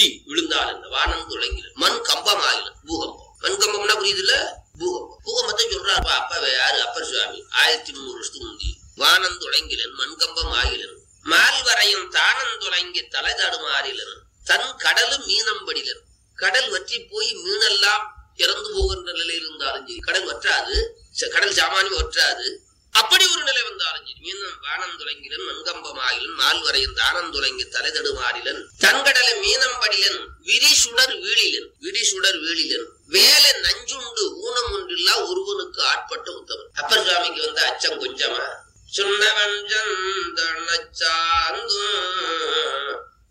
இடி விழுந்தால் என்ன வானம் துளங்கில மண் கம்பமாயிலும் பூகம்பம் மண் கம்பம்னா புரியுதுல்ல பூகம்பம் பூகம்பத்தை சொல்றாரு அப்பா யாரு அப்பர் சுவாமி ஆயிரத்தி முந்நூறு வருஷத்துக்கு முந்தி வானம் துளங்கிலன் மண்கம்பம் ஆகிலன் மால் வரையும் தானம் துளங்கி தலை தடுமாறிலன் தன் கடலும் மீனம்படிலன் கடல் வற்றி போய் மீனெல்லாம் இறந்து போகின்ற நிலையில் இருந்தாலும் சரி கடல் வற்றாது ச- கடல் சாமானியம் வற்றாது அப்படி ஒரு நிலை வந்தாலும் சரி மீனம் வானம் துளங்கிலன் மண்கம்பமாயிலன் மால் வரையும் தானம் துளங்கி தலைதடுமாறிலன் தன்கடலை மீனம்படிலன் விரி சுடர் வீழிலன் விரி சுடர் வீழிலன்